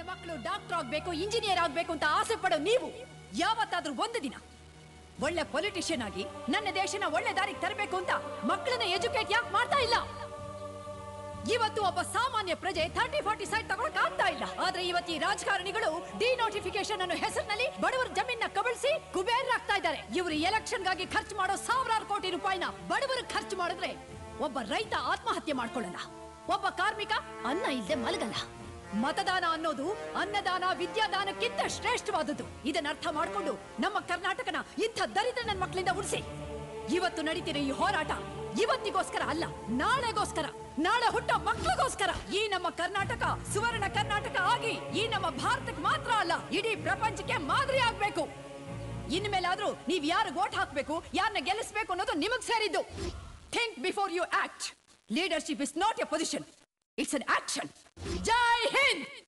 ಮಕ್ಕಳು ಡಾಕ್ಟರ್ ಆಗ್ಬೇಕು ಇಂಜಿನಿಯರ್ ಆಗ್ಬೇಕು ಅಂತ ಆಸೆ ಪಡೋ ನೀವು ಯಾವತ್ತಾದ್ರೂ ಒಂದು ದಿನ ಒಳ್ಳೆ ಪೊಲಿಟಿಷಿಯನ್ ಆಗಿ ನನ್ನ ದೇಶನ ಒಳ್ಳೆ ದಾರಿಗೆ ತರಬೇಕು ಅಂತ ಮಕ್ಕಳನ್ನ ಎಜುಕೇಟ್ ಯಾಕೆ ಮಾಡ್ತಾ ಇಲ್ಲ ಇವತ್ತು ಒಬ್ಬ ಸಾಮಾನ್ಯ ಪ್ರಜೆ ಥರ್ಟಿ ಫಾರ್ಟಿ ಸೈಟ್ ತಗೊಳಕ್ ಆಗ್ತಾ ಇಲ್ಲ ಆದ್ರೆ ಇವತ್ತು ಈ ರಾಜಕಾರಣಿಗಳು ಡಿ ನೋಟಿಫಿಕೇಶನ್ ಅನ್ನೋ ಹೆಸರಿನಲ್ಲಿ ಬಡವರ ಜಮೀನ ಕಬಳಿಸಿ ಕುಬೇರರಾಗ್ತಾ ಇದ್ದಾರೆ ಇವರು ಎಲೆಕ್ಷನ್ ಗಾಗಿ ಖರ್ಚು ಮಾಡೋ ಸಾವಿರಾರು ಕೋಟಿ ರೂಪಾಯಿನ ಬಡವರು ಖರ್ಚು ಮಾಡಿದ್ರೆ ಒಬ್ಬ ರೈತ ಆತ್ಮಹತ್ಯೆ ಮಾಡ್ಕೊಳ್ಳಲ್ಲ ಒಬ್ಬ ಕಾರ್ಮಿಕ ಅನ್ನ ಇಲ್ಲದೆ ಮಲಗಲ್ಲ ಮತದಾನ ಅನ್ನೋದು ಅನ್ನದಾನ ವಿದ್ಯಾದಾನಕ್ಕಿಂತ ಶ್ರೇಷ್ಠವಾದದ್ದು ಇದನ್ನ ಅರ್ಥ ಮಾಡ್ಕೊಂಡು ನಮ್ಮ ಕರ್ನಾಟಕನ ಇಂಥ ದರಿದ್ರ ನನ್ನ ಮಕ್ಕಳಿಂದ ಉಳಿಸಿ ಇವತ್ತು ನಡೀತಿರೋ ಈ ಹೋರಾಟ ಇವತ್ತಿಗೋಸ್ಕರ ಅಲ್ಲ ನಾಳೆಗೋಸ್ಕರ ನಾಳೆ ಹುಟ್ಟೋ ಮಕ್ಕಳಿಗೋಸ್ಕರ ಈ ನಮ್ಮ ಕರ್ನಾಟಕ ಸುವರ್ಣ ಕರ್ನಾಟಕ ಆಗಿ ಈ ನಮ್ಮ ಭಾರತಕ್ಕೆ ಮಾತ್ರ ಅಲ್ಲ ಇಡೀ ಪ್ರಪಂಚಕ್ಕೆ ಮಾದರಿ ಆಗ್ಬೇಕು ಇನ್ಮೇಲಾದ್ರೂ ನೀವ್ ಯಾರು ವೋಟ್ ಹಾಕ್ಬೇಕು ಯಾರನ್ನ ಗೆಲ್ಲಿಸ್ಬೇಕು ಅನ್ನೋದು ನಿಮಗ್ ಸೇರಿದ್ದು think before you act leadership is not a position it's an action ಜೈ ಹಿಂದ್